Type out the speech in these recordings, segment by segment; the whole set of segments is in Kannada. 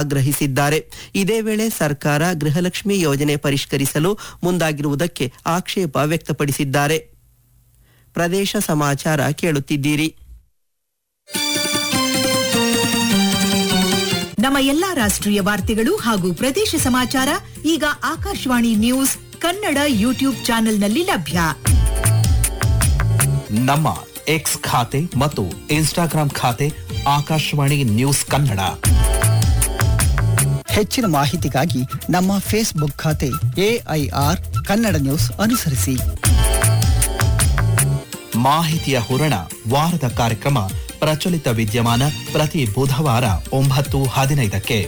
ಆಗ್ರಹಿಸಿದ್ದಾರೆ ಇದೇ ವೇಳೆ ಸರ್ಕಾರ ಗೃಹಲಕ್ಷ್ಮಿ ಯೋಜನೆ ಪರಿಷ್ಕರಿಸಲು ಮುಂದಾಗಿರುವುದಕ್ಕೆ ಆಕ್ಷೇಪ ವ್ಯಕ್ತಪಡಿಸಿದ್ದಾರೆ ಪ್ರದೇಶ ಸಮಾಚಾರ ಕೇಳುತ್ತಿದ್ದೀರಿ ನಮ್ಮ ಎಲ್ಲಾ ರಾಷ್ಟ್ರೀಯ ವಾರ್ತೆಗಳು ಹಾಗೂ ಪ್ರದೇಶ ಸಮಾಚಾರ ಈಗ ಆಕಾಶವಾಣಿ ನ್ಯೂಸ್ ಕನ್ನಡ ಯೂಟ್ಯೂಬ್ ಚಾನೆಲ್ನಲ್ಲಿ ಲಭ್ಯ ನಮ್ಮ ಎಕ್ಸ್ ಖಾತೆ ಮತ್ತು ಇನ್ಸ್ಟಾಗ್ರಾಂ ಖಾತೆ ಆಕಾಶವಾಣಿ ನ್ಯೂಸ್ ಕನ್ನಡ ಹೆಚ್ಚಿನ ಮಾಹಿತಿಗಾಗಿ ನಮ್ಮ ಫೇಸ್ಬುಕ್ ಖಾತೆ ಎಐಆರ್ ಕನ್ನಡ ನ್ಯೂಸ್ ಅನುಸರಿಸಿ ಮಾಹಿತಿಯ ಹೂರಣ ವಾರದ ಕಾರ್ಯಕ್ರಮ ಪ್ರಚಲಿತ ವಿದ್ಯಮಾನ ಪ್ರತಿ ಬುಧವಾರ ಒಂಬತ್ತು ಹದಿನೈದಕ್ಕೆ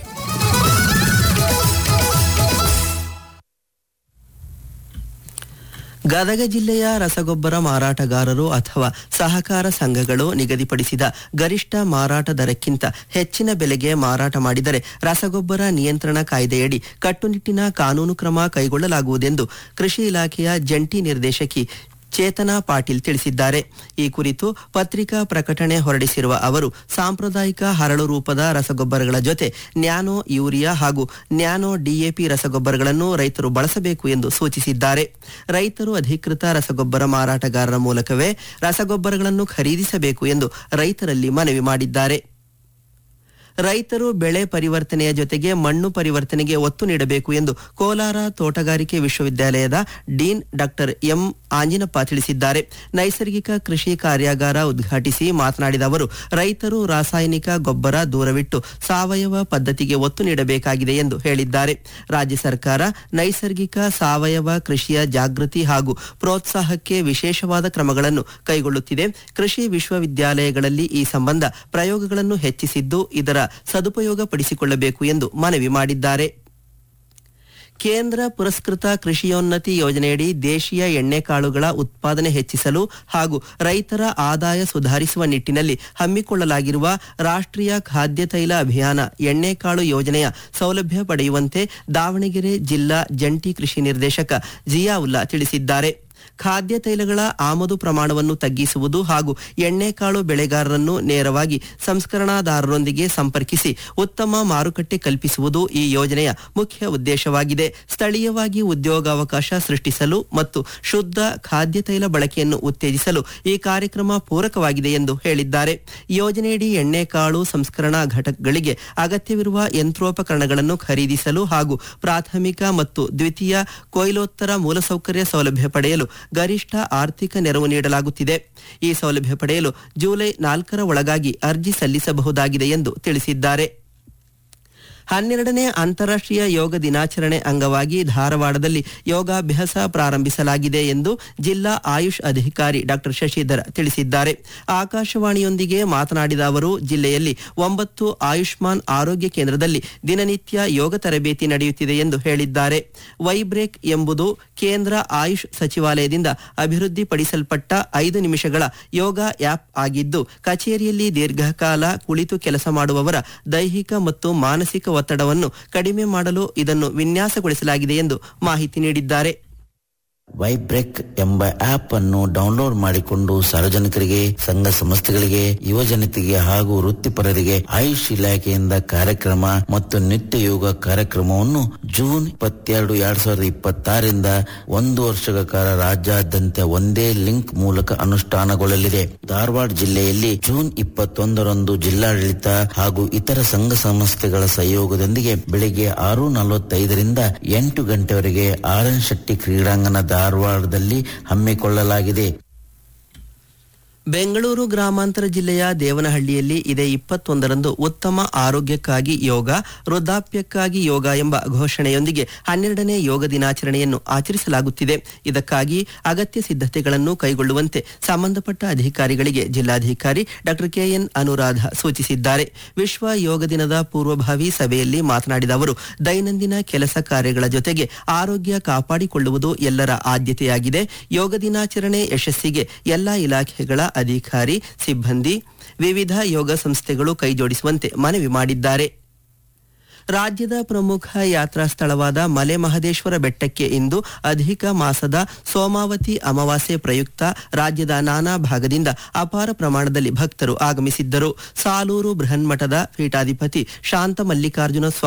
ಗದಗ ಜಿಲ್ಲೆಯ ರಸಗೊಬ್ಬರ ಮಾರಾಟಗಾರರು ಅಥವಾ ಸಹಕಾರ ಸಂಘಗಳು ನಿಗದಿಪಡಿಸಿದ ಗರಿಷ್ಠ ಮಾರಾಟ ದರಕ್ಕಿಂತ ಹೆಚ್ಚಿನ ಬೆಲೆಗೆ ಮಾರಾಟ ಮಾಡಿದರೆ ರಸಗೊಬ್ಬರ ನಿಯಂತ್ರಣ ಕಾಯ್ದೆಯಡಿ ಕಟ್ಟುನಿಟ್ಟಿನ ಕಾನೂನು ಕ್ರಮ ಕೈಗೊಳ್ಳಲಾಗುವುದೆಂದು ಕೃಷಿ ಇಲಾಖೆಯ ಜಂಟಿ ನಿರ್ದೇಶಕಿ ಚೇತನಾ ಪಾಟೀಲ್ ತಿಳಿಸಿದ್ದಾರೆ ಈ ಕುರಿತು ಪತ್ರಿಕಾ ಪ್ರಕಟಣೆ ಹೊರಡಿಸಿರುವ ಅವರು ಸಾಂಪ್ರದಾಯಿಕ ಹರಳು ರೂಪದ ರಸಗೊಬ್ಬರಗಳ ಜೊತೆ ನ್ಯಾನೋ ಯೂರಿಯಾ ಹಾಗೂ ನ್ಯಾನೋ ಡಿಎಪಿ ರಸಗೊಬ್ಬರಗಳನ್ನು ರೈತರು ಬಳಸಬೇಕು ಎಂದು ಸೂಚಿಸಿದ್ದಾರೆ ರೈತರು ಅಧಿಕೃತ ರಸಗೊಬ್ಬರ ಮಾರಾಟಗಾರರ ಮೂಲಕವೇ ರಸಗೊಬ್ಬರಗಳನ್ನು ಖರೀದಿಸಬೇಕು ಎಂದು ರೈತರಲ್ಲಿ ಮನವಿ ಮಾಡಿದ್ದಾರೆ ರೈತರು ಬೆಳೆ ಪರಿವರ್ತನೆಯ ಜೊತೆಗೆ ಮಣ್ಣು ಪರಿವರ್ತನೆಗೆ ಒತ್ತು ನೀಡಬೇಕು ಎಂದು ಕೋಲಾರ ತೋಟಗಾರಿಕೆ ವಿಶ್ವವಿದ್ಯಾಲಯದ ಡೀನ್ ಡಾಕ್ಟರ್ ಎಂ ಆಂಜಿನಪ್ಪ ತಿಳಿಸಿದ್ದಾರೆ ನೈಸರ್ಗಿಕ ಕೃಷಿ ಕಾರ್ಯಾಗಾರ ಉದ್ಘಾಟಿಸಿ ಮಾತನಾಡಿದ ಅವರು ರೈತರು ರಾಸಾಯನಿಕ ಗೊಬ್ಬರ ದೂರವಿಟ್ಟು ಸಾವಯವ ಪದ್ಧತಿಗೆ ಒತ್ತು ನೀಡಬೇಕಾಗಿದೆ ಎಂದು ಹೇಳಿದ್ದಾರೆ ರಾಜ್ಯ ಸರ್ಕಾರ ನೈಸರ್ಗಿಕ ಸಾವಯವ ಕೃಷಿಯ ಜಾಗೃತಿ ಹಾಗೂ ಪ್ರೋತ್ಸಾಹಕ್ಕೆ ವಿಶೇಷವಾದ ಕ್ರಮಗಳನ್ನು ಕೈಗೊಳ್ಳುತ್ತಿದೆ ಕೃಷಿ ವಿಶ್ವವಿದ್ಯಾಲಯಗಳಲ್ಲಿ ಈ ಸಂಬಂಧ ಪ್ರಯೋಗಗಳನ್ನು ಹೆಚ್ಚಿಸಿದ್ದು ಇದರ ಸದುಪಯೋಗ ಪಡಿಸಿಕೊಳ್ಳಬೇಕು ಎಂದು ಮನವಿ ಮಾಡಿದ್ದಾರೆ ಕೇಂದ್ರ ಪುರಸ್ಕೃತ ಕೃಷಿಯೋನ್ನತಿ ಯೋಜನೆಯಡಿ ದೇಶೀಯ ಎಣ್ಣೆಕಾಳುಗಳ ಉತ್ಪಾದನೆ ಹೆಚ್ಚಿಸಲು ಹಾಗೂ ರೈತರ ಆದಾಯ ಸುಧಾರಿಸುವ ನಿಟ್ಟಿನಲ್ಲಿ ಹಮ್ಮಿಕೊಳ್ಳಲಾಗಿರುವ ರಾಷ್ಟ್ರೀಯ ಖಾದ್ಯ ತೈಲ ಅಭಿಯಾನ ಎಣ್ಣೆಕಾಳು ಯೋಜನೆಯ ಸೌಲಭ್ಯ ಪಡೆಯುವಂತೆ ದಾವಣಗೆರೆ ಜಿಲ್ಲಾ ಜಂಟಿ ಕೃಷಿ ನಿರ್ದೇಶಕ ಜಿಯಾವುಲ್ಲಾ ತಿಳಿಸಿದ್ದಾರೆ ಖಾದ್ಯ ತೈಲಗಳ ಆಮದು ಪ್ರಮಾಣವನ್ನು ತಗ್ಗಿಸುವುದು ಹಾಗೂ ಎಣ್ಣೆಕಾಳು ಬೆಳೆಗಾರರನ್ನು ನೇರವಾಗಿ ಸಂಸ್ಕರಣಾದಾರರೊಂದಿಗೆ ಸಂಪರ್ಕಿಸಿ ಉತ್ತಮ ಮಾರುಕಟ್ಟೆ ಕಲ್ಪಿಸುವುದು ಈ ಯೋಜನೆಯ ಮುಖ್ಯ ಉದ್ದೇಶವಾಗಿದೆ ಸ್ಥಳೀಯವಾಗಿ ಉದ್ಯೋಗಾವಕಾಶ ಸೃಷ್ಟಿಸಲು ಮತ್ತು ಶುದ್ಧ ಖಾದ್ಯ ತೈಲ ಬಳಕೆಯನ್ನು ಉತ್ತೇಜಿಸಲು ಈ ಕಾರ್ಯಕ್ರಮ ಪೂರಕವಾಗಿದೆ ಎಂದು ಹೇಳಿದ್ದಾರೆ ಯೋಜನೆಯಡಿ ಎಣ್ಣೆಕಾಳು ಸಂಸ್ಕರಣಾ ಘಟಕಗಳಿಗೆ ಅಗತ್ಯವಿರುವ ಯಂತ್ರೋಪಕರಣಗಳನ್ನು ಖರೀದಿಸಲು ಹಾಗೂ ಪ್ರಾಥಮಿಕ ಮತ್ತು ದ್ವಿತೀಯ ಕೊಯ್ಲೋತ್ತರ ಮೂಲಸೌಕರ್ಯ ಸೌಲಭ್ಯ ಪಡೆಯಲು ಗರಿಷ್ಠ ಆರ್ಥಿಕ ನೆರವು ನೀಡಲಾಗುತ್ತಿದೆ ಈ ಸೌಲಭ್ಯ ಪಡೆಯಲು ಜುಲೈ ನಾಲ್ಕರ ಒಳಗಾಗಿ ಅರ್ಜಿ ಸಲ್ಲಿಸಬಹುದಾಗಿದೆ ಎಂದು ತಿಳಿಸಿದ್ದಾರೆ ಹನ್ನೆರಡನೇ ಅಂತಾರಾಷ್ಟ್ರೀಯ ಯೋಗ ದಿನಾಚರಣೆ ಅಂಗವಾಗಿ ಧಾರವಾಡದಲ್ಲಿ ಯೋಗಾಭ್ಯಾಸ ಪ್ರಾರಂಭಿಸಲಾಗಿದೆ ಎಂದು ಜಿಲ್ಲಾ ಆಯುಷ್ ಅಧಿಕಾರಿ ಡಾಕ್ಟರ್ ಶಶಿಧರ್ ತಿಳಿಸಿದ್ದಾರೆ ಆಕಾಶವಾಣಿಯೊಂದಿಗೆ ಮಾತನಾಡಿದ ಅವರು ಜಿಲ್ಲೆಯಲ್ಲಿ ಒಂಬತ್ತು ಆಯುಷ್ಮಾನ್ ಆರೋಗ್ಯ ಕೇಂದ್ರದಲ್ಲಿ ದಿನನಿತ್ಯ ಯೋಗ ತರಬೇತಿ ನಡೆಯುತ್ತಿದೆ ಎಂದು ಹೇಳಿದ್ದಾರೆ ವೈಬ್ರೇಕ್ ಎಂಬುದು ಕೇಂದ್ರ ಆಯುಷ್ ಸಚಿವಾಲಯದಿಂದ ಅಭಿವೃದ್ಧಿಪಡಿಸಲ್ಪಟ್ಟ ಐದು ನಿಮಿಷಗಳ ಯೋಗ ಆ್ಯಪ್ ಆಗಿದ್ದು ಕಚೇರಿಯಲ್ಲಿ ದೀರ್ಘಕಾಲ ಕುಳಿತು ಕೆಲಸ ಮಾಡುವವರ ದೈಹಿಕ ಮತ್ತು ಮಾನಸಿಕ ಒತ್ತಡವನ್ನು ಕಡಿಮೆ ಮಾಡಲು ಇದನ್ನು ವಿನ್ಯಾಸಗೊಳಿಸಲಾಗಿದೆ ಎಂದು ಮಾಹಿತಿ ನೀಡಿದ್ದಾರೆ ವೈಬ್ರೆಕ್ ಎಂಬ ಆಪ್ ಅನ್ನು ಡೌನ್ಲೋಡ್ ಮಾಡಿಕೊಂಡು ಸಾರ್ವಜನಿಕರಿಗೆ ಸಂಘ ಸಂಸ್ಥೆಗಳಿಗೆ ಯುವಜನತೆಗೆ ಹಾಗೂ ವೃತ್ತಿಪರರಿಗೆ ಆಯುಷ್ ಇಲಾಖೆಯಿಂದ ಕಾರ್ಯಕ್ರಮ ಮತ್ತು ನಿತ್ಯ ಯೋಗ ಕಾರ್ಯಕ್ರಮವನ್ನು ಜೂನ್ ಇಪ್ಪತ್ತೆರಡು ಎರಡ್ ಸಾವಿರದ ಇಪ್ಪತ್ತಾರರಿಂದ ಒಂದು ವರ್ಷಗಳ ಕಾಲ ರಾಜ್ಯಾದ್ಯಂತ ಒಂದೇ ಲಿಂಕ್ ಮೂಲಕ ಅನುಷ್ಠಾನಗೊಳ್ಳಲಿದೆ ಧಾರವಾಡ ಜಿಲ್ಲೆಯಲ್ಲಿ ಜೂನ್ ಇಪ್ಪತ್ತೊಂದರಂದು ಜಿಲ್ಲಾಡಳಿತ ಹಾಗೂ ಇತರ ಸಂಘ ಸಂಸ್ಥೆಗಳ ಸಹಯೋಗದೊಂದಿಗೆ ಬೆಳಿಗ್ಗೆ ಆರು ನಲವತ್ತೈದರಿಂದ ಎಂಟು ಗಂಟೆವರೆಗೆ ಆರ್ ಎನ್ ಶೆಟ್ಟಿ ಕ್ರೀಡಾಂಗಣ ಧಾರವಾಡದಲ್ಲಿ ಹಮ್ಮಿಕೊಳ್ಳಲಾಗಿದೆ ಬೆಂಗಳೂರು ಗ್ರಾಮಾಂತರ ಜಿಲ್ಲೆಯ ದೇವನಹಳ್ಳಿಯಲ್ಲಿ ಇದೇ ಇಪ್ಪತ್ತೊಂದರಂದು ಉತ್ತಮ ಆರೋಗ್ಯಕ್ಕಾಗಿ ಯೋಗ ವೃದ್ಧಾಪ್ಯಕ್ಕಾಗಿ ಯೋಗ ಎಂಬ ಘೋಷಣೆಯೊಂದಿಗೆ ಹನ್ನೆರಡನೇ ಯೋಗ ದಿನಾಚರಣೆಯನ್ನು ಆಚರಿಸಲಾಗುತ್ತಿದೆ ಇದಕ್ಕಾಗಿ ಅಗತ್ಯ ಸಿದ್ಧತೆಗಳನ್ನು ಕೈಗೊಳ್ಳುವಂತೆ ಸಂಬಂಧಪಟ್ಟ ಅಧಿಕಾರಿಗಳಿಗೆ ಜಿಲ್ಲಾಧಿಕಾರಿ ಡಾಕ್ಟರ್ ಕೆಎನ್ ಅನುರಾಧ ಸೂಚಿಸಿದ್ದಾರೆ ವಿಶ್ವ ಯೋಗ ದಿನದ ಪೂರ್ವಭಾವಿ ಸಭೆಯಲ್ಲಿ ಮಾತನಾಡಿದ ಅವರು ದೈನಂದಿನ ಕೆಲಸ ಕಾರ್ಯಗಳ ಜೊತೆಗೆ ಆರೋಗ್ಯ ಕಾಪಾಡಿಕೊಳ್ಳುವುದು ಎಲ್ಲರ ಆದ್ಯತೆಯಾಗಿದೆ ಯೋಗ ದಿನಾಚರಣೆ ಯಶಸ್ಸಿಗೆ ಎಲ್ಲಾ ಇಲಾಖೆಗಳ ಅಧಿಕಾರಿ ಸಿಬ್ಬಂದಿ ವಿವಿಧ ಯೋಗ ಸಂಸ್ಥೆಗಳು ಕೈಜೋಡಿಸುವಂತೆ ಮನವಿ ಮಾಡಿದ್ದಾರೆ ರಾಜ್ಯದ ಪ್ರಮುಖ ಯಾತ್ರಾ ಸ್ಥಳವಾದ ಮಲೆ ಮಹದೇಶ್ವರ ಬೆಟ್ಟಕ್ಕೆ ಇಂದು ಅಧಿಕ ಮಾಸದ ಸೋಮಾವತಿ ಅಮಾವಾಸ್ಯೆ ಪ್ರಯುಕ್ತ ರಾಜ್ಯದ ನಾನಾ ಭಾಗದಿಂದ ಅಪಾರ ಪ್ರಮಾಣದಲ್ಲಿ ಭಕ್ತರು ಆಗಮಿಸಿದ್ದರು ಸಾಲೂರು ಬೃಹನ್ಮಠದ ಪೀಠಾಧಿಪತಿ ಶಾಂತ ಮಲ್ಲಿಕಾರ್ಜುನ ಸ್ವಾಮಿ